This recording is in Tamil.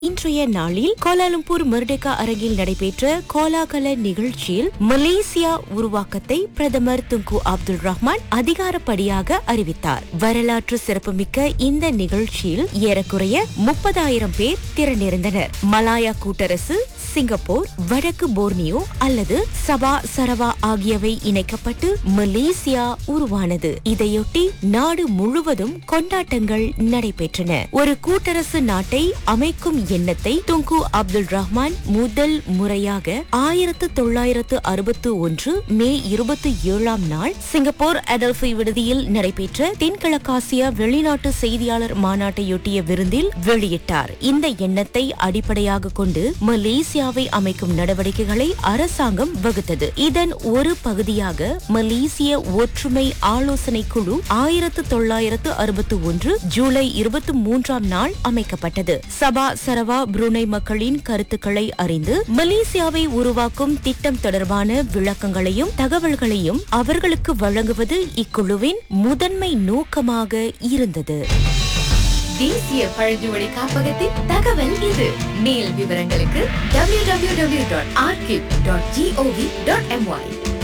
இன்றைய நாளில் கோலாலம்பூர் மெர்டெகா அரங்கில் நடைபெற்ற கோலாகல நிகழ்ச்சியில் மலேசியா உருவாக்கத்தை பிரதமர் துங்கு அப்துல் ரஹ்மான் அதிகாரப்படியாக அறிவித்தார் வரலாற்று சிறப்புமிக்க இந்த நிகழ்ச்சியில் ஏறக்குறைய முப்பதாயிரம் பேர் திரண்டிருந்தனர் மலாயா கூட்டரசு சிங்கப்பூர் வடக்கு போர்னியோ அல்லது சபா சரவா ஆகியவை இணைக்கப்பட்டு மலேசியா உருவானது இதையொட்டி நாடு முழுவதும் கொண்டாட்டங்கள் நடைபெற்றன ஒரு கூட்டரசு நாட்டை அமைக்கும் எண்ணத்தை துங்கு அப்துல் ரஹ்மான் முதல் முறையாக ஆயிரத்து தொள்ளாயிரத்து அறுபத்து ஒன்று மே இருபத்தி ஏழாம் நாள் சிங்கப்பூர் அடல்ஃபி விடுதியில் நடைபெற்ற தென்கிழக்காசிய வெளிநாட்டு செய்தியாளர் மாநாட்டையொட்டிய விருந்தில் வெளியிட்டார் இந்த எண்ணத்தை அடிப்படையாக கொண்டு மலேசியாவை அமைக்கும் நடவடிக்கைகளை அரசாங்கம் வகுத்தது இதன் ஒரு பகுதியாக மலேசிய ஒற்றுமை ஆலோசனை குழு ஆயிரத்து தொள்ளாயிரத்து அறுபத்தி ஒன்று ஜூலை இருபத்தி மூன்றாம் நாள் அமைக்கப்பட்டது சபா சரவா புருனை மக்களின் கருத்துக்களை அறிந்து மலேசியாவை உருவாக்கும் திட்டம் தொடர்பான விளக்கங்களையும் தகவல்களையும் அவர்களுக்கு வழங்குவது இக்குழுவின் முதன்மை நோக்கமாக இருந்தது தேசிய பழங்குடி காப்பகத்தின் தகவல் இது மேல் விவரங்களுக்கு www.archive.gov.my